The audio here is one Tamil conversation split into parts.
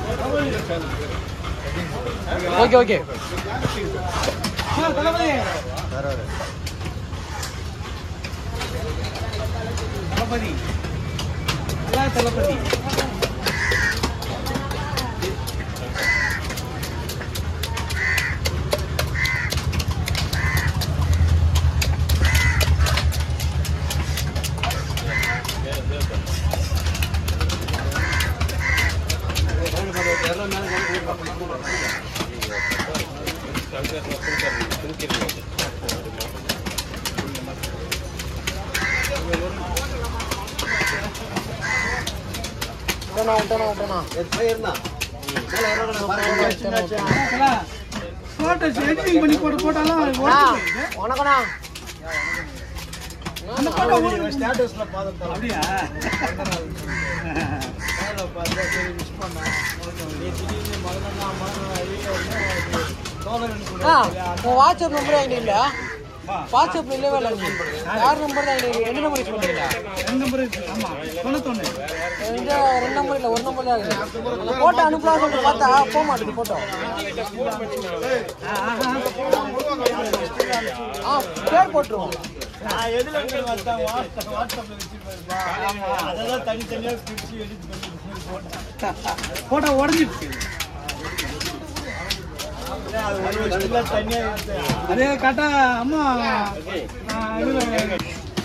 ஓகே ஓகே தளபதி தளபதி எல்லாம் தளபதி விட்டோண்ணா விட்டோண்ணா விட்டோண்ணா போட்டோ எடிட்டிங் பண்ணி போட்டு போட்டாலும் அண்ணா, ஓடுது. வணக்கம்ண்ணா அந்த போட்டோ ஓடுது. அப்படியா அண்ணா, உன் வாட்ஸ்அப் நம்பர் என்கிட்ட இல்ல வாட்ஸ்அப்ல இல்லவே இல்லை நீ. யார் நம்பர் தான் என்கிட்ட எந்த நம்பர் யூஸ் பண்றீங்களா ரெண்டு நம்பர் இருக்கு. ஆமா தொண்ணூத்தொன்னு என்கிட்ட ரெண்டு நம்பர் இல்ல ஒரு நம்பர் தான் இருக்கு போட்டோ அனுப்பலாம் சொல்லிட்டு பார்த்தா போக மாட்டேங்குது போட்டோ ஆ பேர் போட்டுருவோம் போட்டோ உடஞ்சிடுச்சு அதே கரெக்டா அம்மா ஆ, இதுல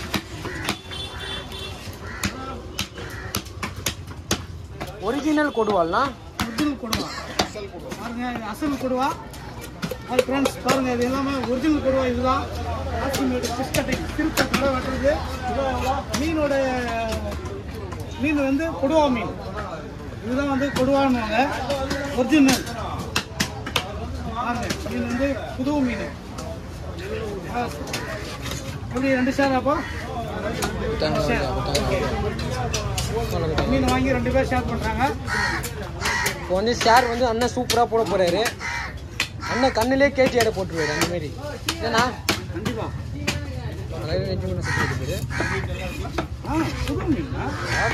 ஒரிஜினல் கொடுவாள்னா ஒரிஜினல் கொடுவா பாருங்க இது அசல் கொடுவா அது ஃப்ரெண்ட்ஸ் பாருங்க இது எல்லாமே ஒரிஜினல் கொடுவா இதுதான் ஆசிமேடு ஃபிஷ் கட்டிங் திருப்பத்தோட வெட்டுறது மீனோட மீன் வந்து கொடுவா மீன் இதுதான் வந்து கொடுவான்னுவாங்க ஒரிஜினல் பாருங்க மீன் வந்து புது மீன் ஆ, எப்படி ரெண்டு ஷேர் அப்போ ஷேர் ஓகே மீன் வாங்கி ரெண்டு பேர் ஷேர் பண்ணுறாங்க இப்போ வந்து ஷேர் வந்து அண்ணன் சூப்பராக போட போறாரு அண்ணன் கண்ணிலே கேட்டி ஆட போட்டுருவாரு அந்த மாதிரி ஏன்னா கண்டிப்பா அழகு நெஞ்சு கூட சுற்றி போயிரு ஆ புது மீனா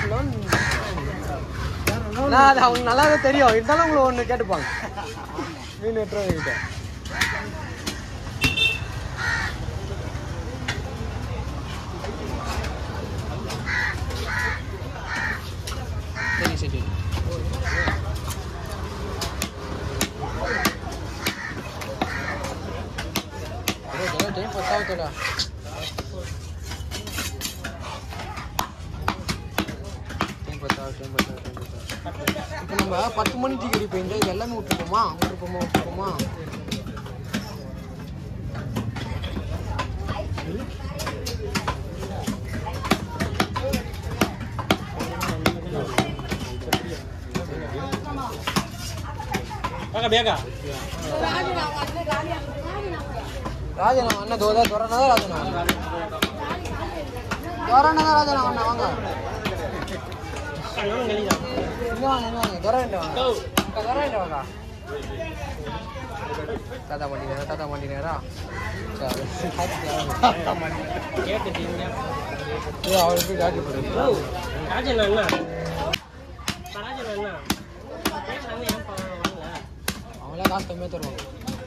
நான் அது அவங்களுக்கு நல்லாவே தெரியும் இருந்தாலும் உங்களை ஒன்று கேட்டுப்பாங்க மீன் வெட்டுறவங்க கிட்ட சரி சரி டைம் பத்தாவத்தோட டைம் பத்தாவது டைம் பத்தாவது டைம் பத்தாவது இப்போ நம்ம பத்து மணி டிக்கெட் போயிருந்தா இது எல்லாமே விட்டுருப்போமா விட்டுருப்போமா விட்டுருப்போமா ராஜனா அண்ணா தோதா துறனா ராஜனா துறனா தான் ராஜனா அண்ணா வாங்க இங்க வாங்க இங்க வாங்க துற வேண்டாம் வாங்க அக்கா, துற வேண்டாம் வாங்க தாத்தா பண்ணினேரா தாத்தா பண்ணினேரா சரி இது அவருக்கு காட்டி போடுறது அவங்களா காசு கம்மியாக தருவாங்க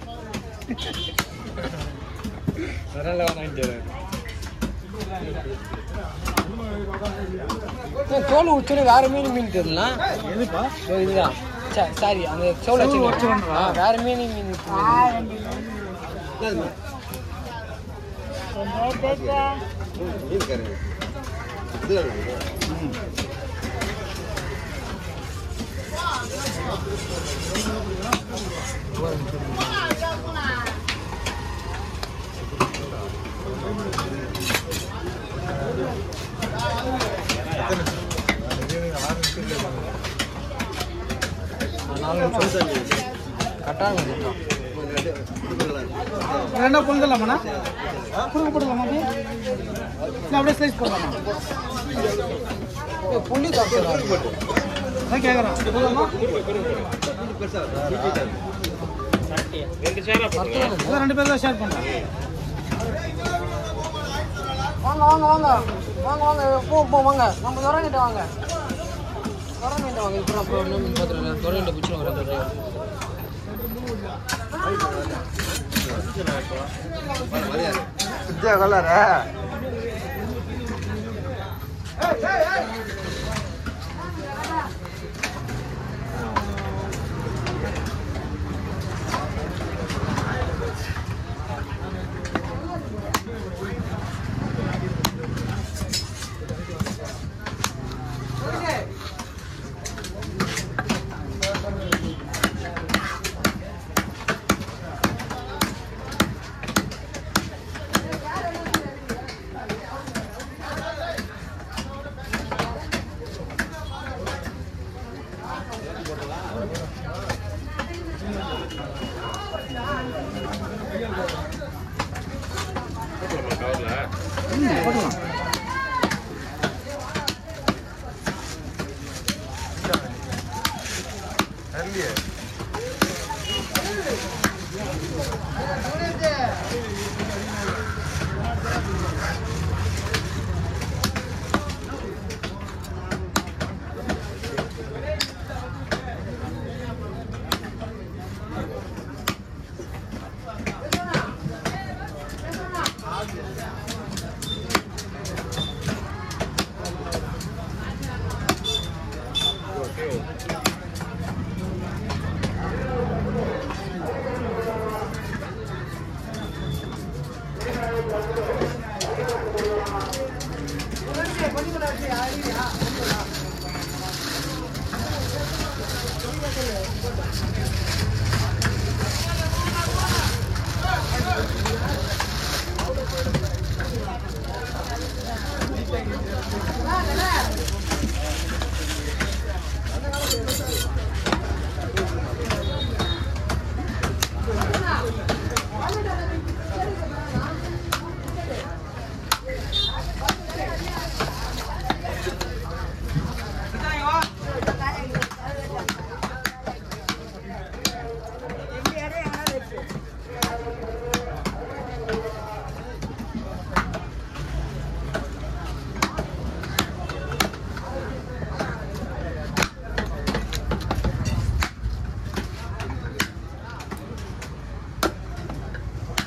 ஏய், தோல் உச்சோட வேற மீன் மீன் தெரியல எதுப்பா இதுதான் சாரி அந்த சோள தோல் உரிச்சோடுறா? வேற மீன் மீன் இருக்கு. நாலு நிமிஷம் கரெக்டாக இருக்கும் ரெண்டா பொங்கலாமாண்ணா குறுக்க போடலாமா அப்படியே இல்லை அப்படியே ஸ்லைஸ் போடலாமா ஏய், புள்ளி தப்புடா. அதான் கேட்குறேன் போடலாமா அர்த்தம் அதான் ரெண்டு பேர் தான் ஷேர் பண்ணுறேன் வாங்க வாங்க வாங்க வாங்க வாங்க போ போ வாங்க நம்ம துறங்கிட்ட வாங்க கொரோனா வாங்க இப்போ அப்புறம் என்ன மீன் பார்த்துருக்கேன் கொரோனா பிடிச்சி வரேன் வித்தியா கலரு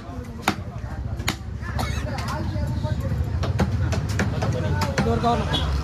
ஒரு கவர்மெண்ட்